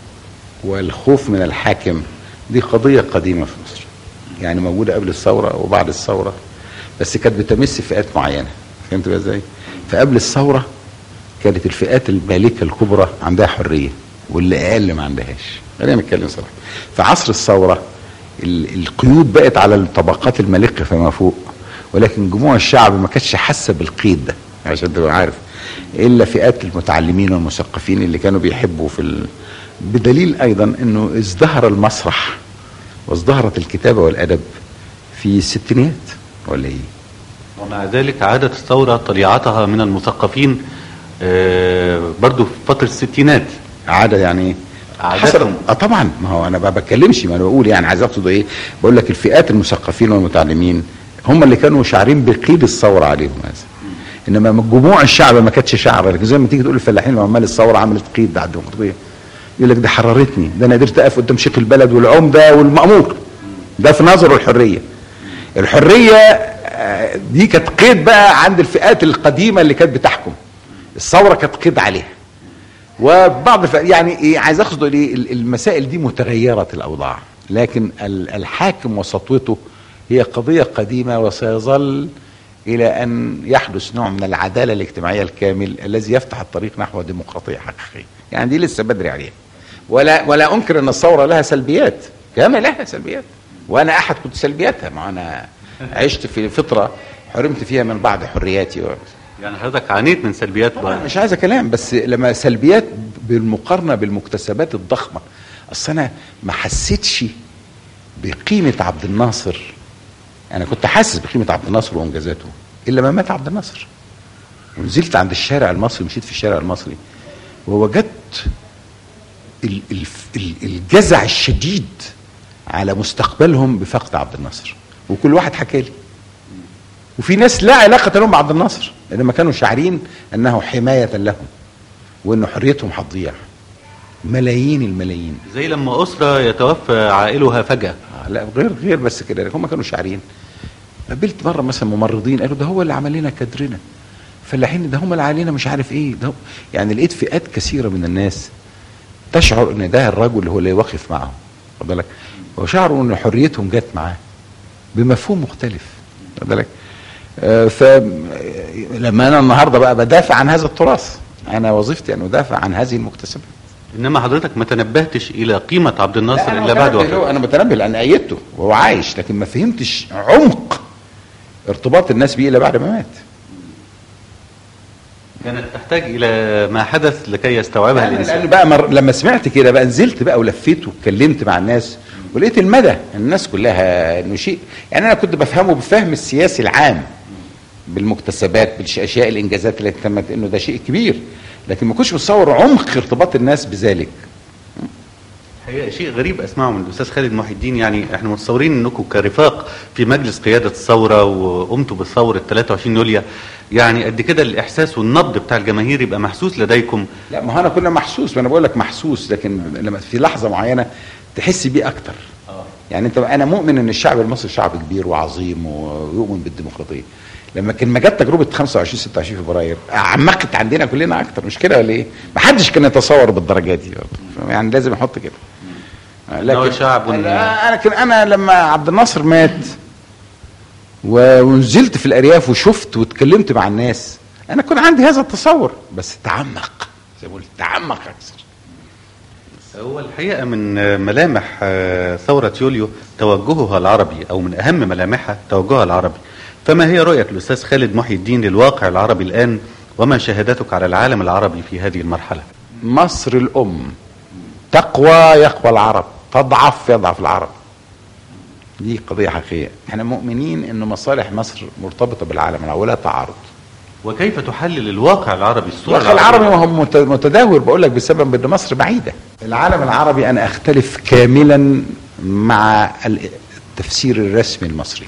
C: والخوف من الحاكم دي قضيه قديمه في مصر يعني موجوده قبل الثوره وبعد الثوره بس كانت بتمس فئات معينه فهمت بقى ازاي؟ فقبل الثوره كانت الفئات المالكه الكبرى عندها حريه واللي اقل ما عندهاش خلينا نتكلم صراحه في عصر الثوره ال- القيود بقت على الطبقات المالكه فما فوق ولكن جموع الشعب ما كانتش حاسه بالقيد ده عشان تبقى عارف الا فئات المتعلمين والمثقفين اللي كانوا بيحبوا في ال... بدليل ايضا انه ازدهر المسرح وازدهرت الكتابه والادب في الستينيات ولا ايه؟
B: ومع ذلك عادت الثورة طليعتها من المثقفين آه، برضو في فترة الستينات
C: عاده يعني ايه؟
B: عادتهم.
C: حصل اه طبعا ما هو انا ما بتكلمش ما انا بقول يعني عايز اقصد ايه؟ بقول لك الفئات المثقفين والمتعلمين هم اللي كانوا شاعرين بقيد الثوره عليهم هذا انما من جموع الشعب ما كانتش شعر لكن زي ما تيجي تقول الفلاحين وعمال الثوره عملت قيد بعد الديمقراطيه يقول لك ده حررتني ده انا قدرت اقف قدام شيخ البلد والعمده والمامور ده في نظره الحريه الحريه آه، دي كانت قيد بقى عند الفئات القديمه اللي كانت بتحكم الثوره كانت قيد عليها وبعض الف... يعني ايه عايز اقصد ايه ال- المسائل دي متغيره الاوضاع لكن ال- الحاكم وسطوته هي قضيه قديمه وسيظل الى ان يحدث نوع من العداله الاجتماعيه الكامل الذي يفتح الطريق نحو ديمقراطيه حقيقيه يعني دي لسه بدري عليها ولا ولا انكر ان الثوره لها سلبيات كما لها سلبيات وانا احد كنت سلبياتها ما انا عشت في فتره حرمت فيها من بعض حرياتي و...
B: يعني حضرتك عانيت من سلبيات
C: طبعا
B: بقى.
C: مش عايز كلام بس لما سلبيات بالمقارنه بالمكتسبات الضخمه اصل انا ما حسيتش بقيمه عبد الناصر انا كنت حاسس بقيمه عبد الناصر وانجازاته الا ما مات عبد الناصر ونزلت عند الشارع المصري مشيت في الشارع المصري ووجدت ال- ال- ال- الجزع الشديد على مستقبلهم بفقد عبد الناصر وكل واحد حكى لي وفي ناس لا علاقة لهم بعبد الناصر انما كانوا شاعرين انه حماية لهم وان حريتهم هتضيع ملايين الملايين
B: زي لما أسرة يتوفى عائلها فجأة
C: آه، لا غير غير بس كده هم كانوا شاعرين قابلت مره مثلا ممرضين قالوا ده هو اللي عمل لنا كادرنا فلاحين ده هم اللي علينا مش عارف ايه ده هو- يعني لقيت فئات كثيره من الناس تشعر ان ده الرجل هو اللي واقف معهم واخد بالك وشعروا ان حريتهم جت معاه بمفهوم مختلف واخد بالك آه، ف لما انا النهارده بقى بدافع عن هذا التراث انا وظيفتي ان ادافع عن هذه المكتسبات
B: إنما حضرتك ما تنبهتش إلى قيمة عبد
C: لا،
B: الناصر
C: أنا
B: إلا بعد
C: متنبه له،
B: وفاته
C: انا متنبه لان ايدته وهو عايش لكن ما فهمتش عمق ارتباط الناس بيه الا بعد ما مات
B: كانت تحتاج إلى ما حدث لكي يستوعبها
C: لأن
B: الإنسان
C: لأن بقى مر... لما سمعت كده بقى نزلت بقى ولفيت واتكلمت مع الناس ولقيت المدى الناس كلها انه شيء يعني انا كنت بفهمه بفهم السياسي العام بالمكتسبات بالاشياء الانجازات التي تمت انه ده شيء كبير لكن ما كنتش متصور عمق ارتباط الناس بذلك
B: حقيقة شيء غريب اسمعه من الاستاذ خالد محي الدين يعني احنا متصورين انكم كرفاق في مجلس قياده الثوره وقمتوا بثوره 23 يوليو يعني قد كده الاحساس والنبض بتاع الجماهير يبقى محسوس لديكم
C: لا ما هو انا كنا محسوس ما انا بقول لك محسوس لكن لما في لحظه معينه تحس بيه اكتر يعني انت انا مؤمن ان الشعب المصري شعب كبير وعظيم ويؤمن بالديمقراطيه لما كان ما جت تجربه 25 26 فبراير عمقت عندنا كلنا اكتر مش كده ولا ايه؟ ما حدش كان يتصور بالدرجه دي يعني لازم احط كده
B: إنه شعب
C: لا، انا كان انا لما عبد الناصر مات و- ونزلت في الارياف وشفت واتكلمت مع الناس انا كان عندي هذا التصور بس تعمق زي ما قلت تعمق اكثر
B: هو الحقيقه من ملامح آه، ثوره يوليو توجهها العربي او من اهم ملامحها توجهها العربي فما هي رؤيه الاستاذ خالد محي الدين للواقع العربي الان وما شهادتك على العالم العربي في هذه المرحله
C: مصر الام تقوى يقوى العرب تضعف يضعف العرب دي قضية حقيقية احنا مؤمنين ان مصالح مصر مرتبطة بالعالم العربي ولا تعارض
B: وكيف تحلل الواقع العربي الصوره
C: الواقع العربي ما هو مت- متدهور بقول لك بسبب ان مصر بعيدة العالم العربي انا اختلف كاملا مع ال- التفسير الرسمي المصري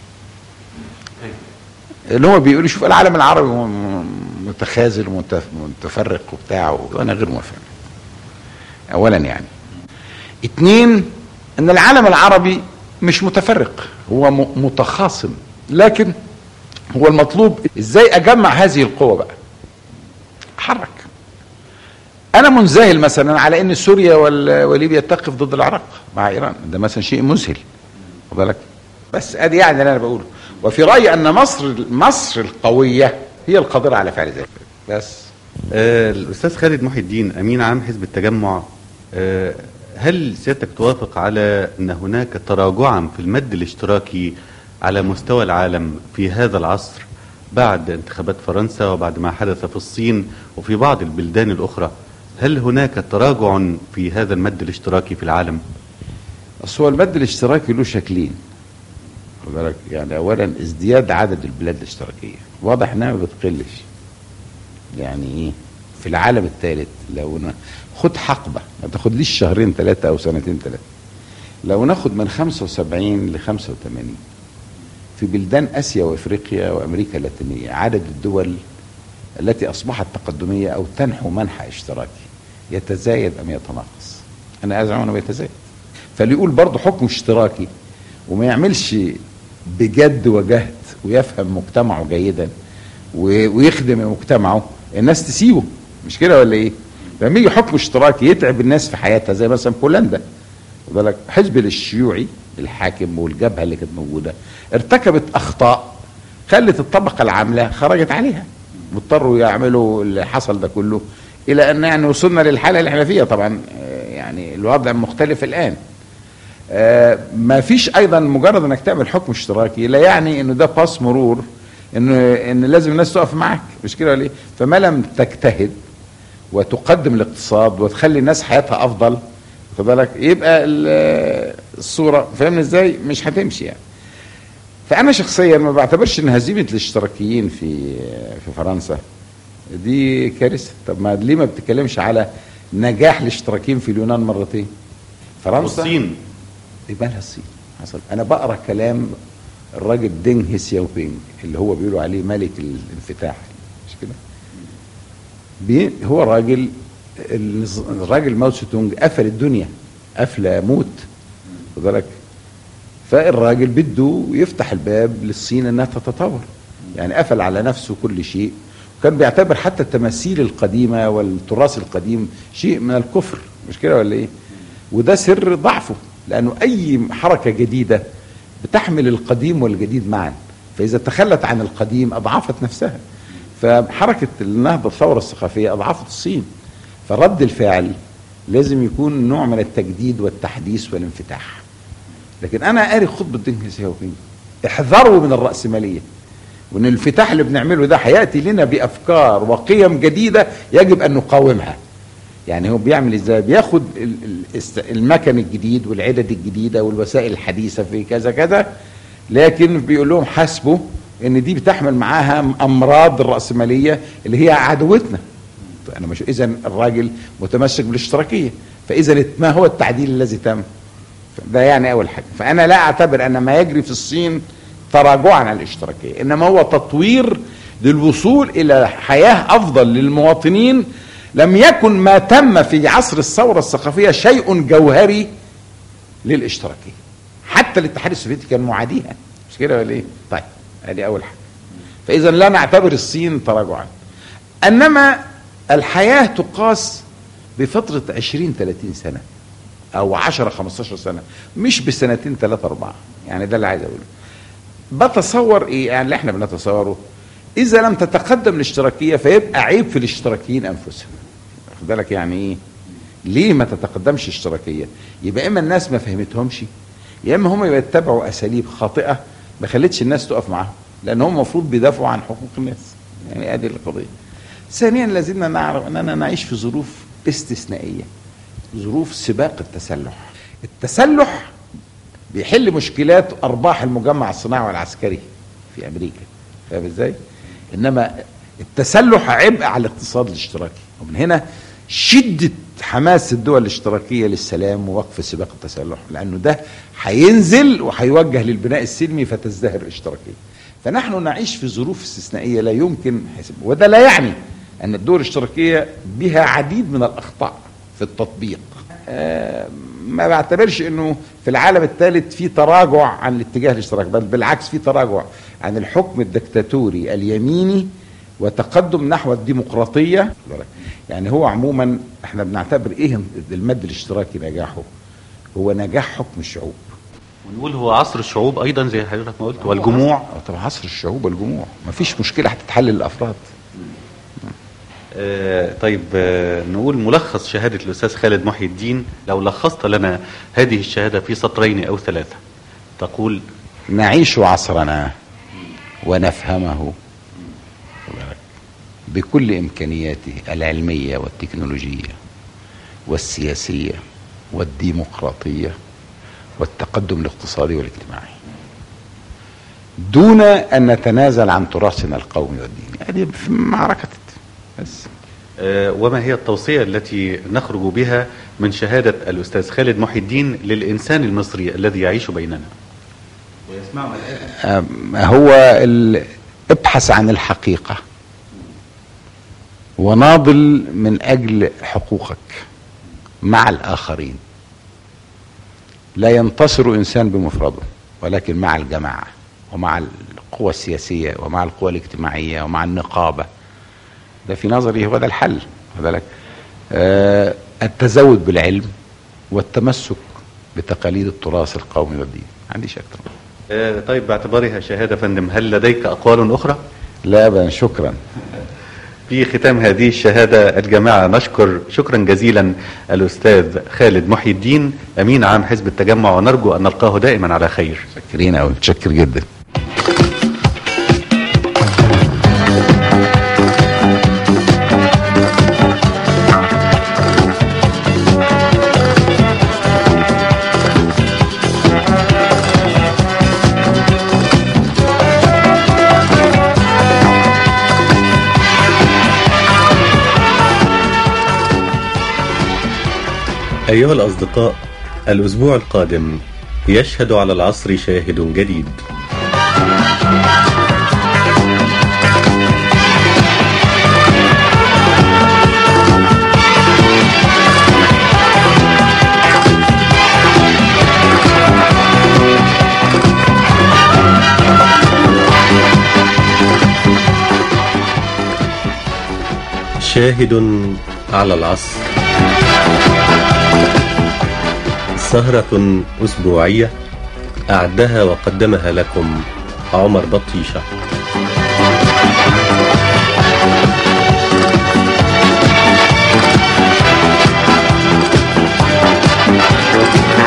C: اللي هو بيقول شوف العالم العربي م- متخاذل ومتفرق وبتاع وانا غير موافق اولا يعني اتنين ان العالم العربي مش متفرق هو م- متخاصم لكن هو المطلوب ازاي اجمع هذه القوة بقى حرك انا منذهل مثلا على ان سوريا وال- وليبيا تقف ضد العراق مع ايران ده مثلا شيء مذهل خد بالك بس ادي يعني اللي انا بقوله وفي رايي ان مصر مصر القويه هي القادره على فعل ذلك بس
B: آه، الأستاذ خالد محي الدين أمين عام حزب التجمع آه، هل سيادتك توافق على أن هناك تراجعا في المد الاشتراكي على مستوى العالم في هذا العصر بعد انتخابات فرنسا وبعد ما حدث في الصين وفي بعض البلدان الأخرى هل هناك تراجع في هذا المد الاشتراكي في العالم؟
C: اصل هو المد الاشتراكي له شكلين خد بالك يعني اولا ازدياد عدد البلاد الاشتراكيه واضح انها ما بتقلش يعني ايه في العالم الثالث لو ن- خد حقبه ما تاخدليش شهرين ثلاثه او سنتين ثلاثه لو ناخد من 75 ل 85 في بلدان اسيا وافريقيا وامريكا اللاتينيه عدد الدول التي اصبحت تقدميه او تنحو منحى اشتراكي يتزايد ام يتناقص انا ازعم انه يتزايد فاللي يقول برضه حكم اشتراكي وما يعملش بجد وجهد ويفهم مجتمعه جيدا و- ويخدم مجتمعه الناس تسيبه مش كده ولا ايه؟ لما يجي حكم اشتراكي يتعب الناس في حياتها زي مثلا بولندا خد بالك حزب الشيوعي الحاكم والجبهه اللي كانت موجوده ارتكبت اخطاء خلت الطبقه العامله خرجت عليها واضطروا يعملوا اللي حصل ده كله الى ان يعني وصلنا للحاله اللي احنا فيها طبعا آه، يعني الوضع مختلف الان آه، ما فيش ايضا مجرد انك تعمل حكم اشتراكي لا يعني انه ده باس مرور انه ان لازم الناس تقف معاك مش كده ولا ايه فما لم تجتهد وتقدم الاقتصاد وتخلي الناس حياتها افضل خد بالك يبقى ال- الصوره فاهمني ازاي مش هتمشي يعني فانا شخصيا ما بعتبرش ان هزيمه الاشتراكيين في في فرنسا دي كارثه طب ما ليه ما بتتكلمش على نجاح الاشتراكيين في اليونان مرتين فرنسا
B: والصين
C: يبقى لها الصين حصل انا بقرا كلام الراجل دينغ هي سياوبينج اللي هو بيقولوا عليه ملك الانفتاح مش كده بي هو راجل النظ- الراجل ماو تسو تونج قفل الدنيا قفله موت خد بالك فالراجل بده يفتح الباب للصين انها تتطور يعني قفل على نفسه كل شيء وكان بيعتبر حتى التماثيل القديمه والتراث القديم شيء من الكفر مش كده ولا ايه وده سر ضعفه لانه اي حركه جديده بتحمل القديم والجديد معا فاذا تخلت عن القديم اضعفت نفسها فحركه النهضه الثوره الثقافيه اضعفت الصين فرد الفعل لازم يكون نوع من التجديد والتحديث والانفتاح لكن انا قاري خطبه دينغ سياوبينج احذروا من الراسماليه وان الانفتاح اللي بنعمله ده هياتي لنا بافكار وقيم جديده يجب ان نقاومها يعني هو بيعمل ازاي بياخد ال- ال- الس- المكن الجديد والعدد الجديده والوسائل الحديثه في كذا كذا لكن بيقول لهم حاسبوا ان دي بتحمل معاها امراض الراسماليه اللي هي عدوتنا انا مش اذا الراجل متمسك بالاشتراكيه فاذا ما هو التعديل الذي تم ده يعني اول حاجه فانا لا اعتبر ان ما يجري في الصين تراجعا عن الاشتراكيه انما هو تطوير للوصول الى حياه افضل للمواطنين لم يكن ما تم في عصر الثوره الثقافيه شيء جوهري للاشتراكيه حتى الاتحاد السوفيتي كان معاديها مش كده ولا ايه طيب ادي اول حاجه فاذا لا نعتبر الصين تراجعا انما الحياه تقاس بفتره 20 30 سنه او 10 15 سنه مش بسنتين ثلاثه اربعه يعني ده اللي عايز اقوله بتصور ايه يعني اللي احنا بنتصوره اذا لم تتقدم الاشتراكيه فيبقى عيب في الاشتراكيين انفسهم واخد بالك يعني ايه ليه ما تتقدمش الاشتراكيه يبقى اما الناس ما فهمتهمش يا اما هم يتبعوا اساليب خاطئه ما خلتش الناس تقف معاهم لان هم المفروض بيدافعوا عن حقوق الناس يعني ادي القضيه ثانيا لازلنا نعرف اننا نعيش في ظروف استثنائيه ظروف سباق التسلح التسلح بيحل مشكلات ارباح المجمع الصناعي والعسكري في امريكا فاهم ازاي انما التسلح عبء على الاقتصاد الاشتراكي ومن هنا شده حماس الدول الاشتراكيه للسلام ووقف سباق التسلح لانه ده هينزل وهيوجه للبناء السلمي فتزدهر الاشتراكيه فنحن نعيش في ظروف استثنائيه لا يمكن حسب وده لا يعني ان الدول الاشتراكيه بها عديد من الاخطاء في التطبيق آه، ما بعتبرش انه في العالم الثالث في تراجع عن الاتجاه الاشتراكي بل بالعكس في تراجع عن الحكم الدكتاتوري اليميني وتقدم نحو الديمقراطيه يعني هو عموما احنا بنعتبر ايه المد الاشتراكي نجاحه هو نجاح حكم الشعوب
B: ونقول هو عصر الشعوب ايضا زي حضرتك ما قلت والجموع
C: آه، طبعا عصر الشعوب والجموع ما فيش مشكله هتتحل للافراد
B: آه طيب آه نقول ملخص شهادة الأستاذ خالد محي الدين لو لخصت لنا هذه الشهادة في سطرين أو ثلاثة تقول
C: نعيش عصرنا ونفهمه بكل امكانياته العلميه والتكنولوجيه والسياسيه والديمقراطيه والتقدم الاقتصادي والاجتماعي دون ان نتنازل عن تراثنا القومي والديني هذه في معركه بس
B: آه وما هي التوصية التي نخرج بها من شهادة الأستاذ خالد محي الدين للإنسان المصري الذي يعيش بيننا ويسمعنا الآن
C: أم، هو ال... ابحث عن الحقيقة وناضل من أجل حقوقك مع الآخرين لا ينتصر إنسان بمفرده ولكن مع الجماعة ومع القوى السياسية ومع القوى الاجتماعية ومع النقابة ده في نظري هو ده الحل خد بالك آه التزود بالعلم والتمسك بتقاليد التراث القومي والديني ما عنديش أكتر من كده.
B: آه طيب باعتبارها شهادة فندم هل لديك أقوال أخرى؟
C: لا أبدا شكرا
B: في في ختام هذه الشهادة الجامعة نشكر شكرا جزيلا الأستاذ خالد محي الدين أمين عام حزب التجمع ونرجو أن نلقاه دائما على خير
C: متشكرين قوي متشكر جدا
B: أيها الأصدقاء الأسبوع القادم يشهد على العصر شاهد جديد شاهد على العصر سهرة أسبوعية أعدها وقدمها لكم عمر بطيشة
E: Thank you.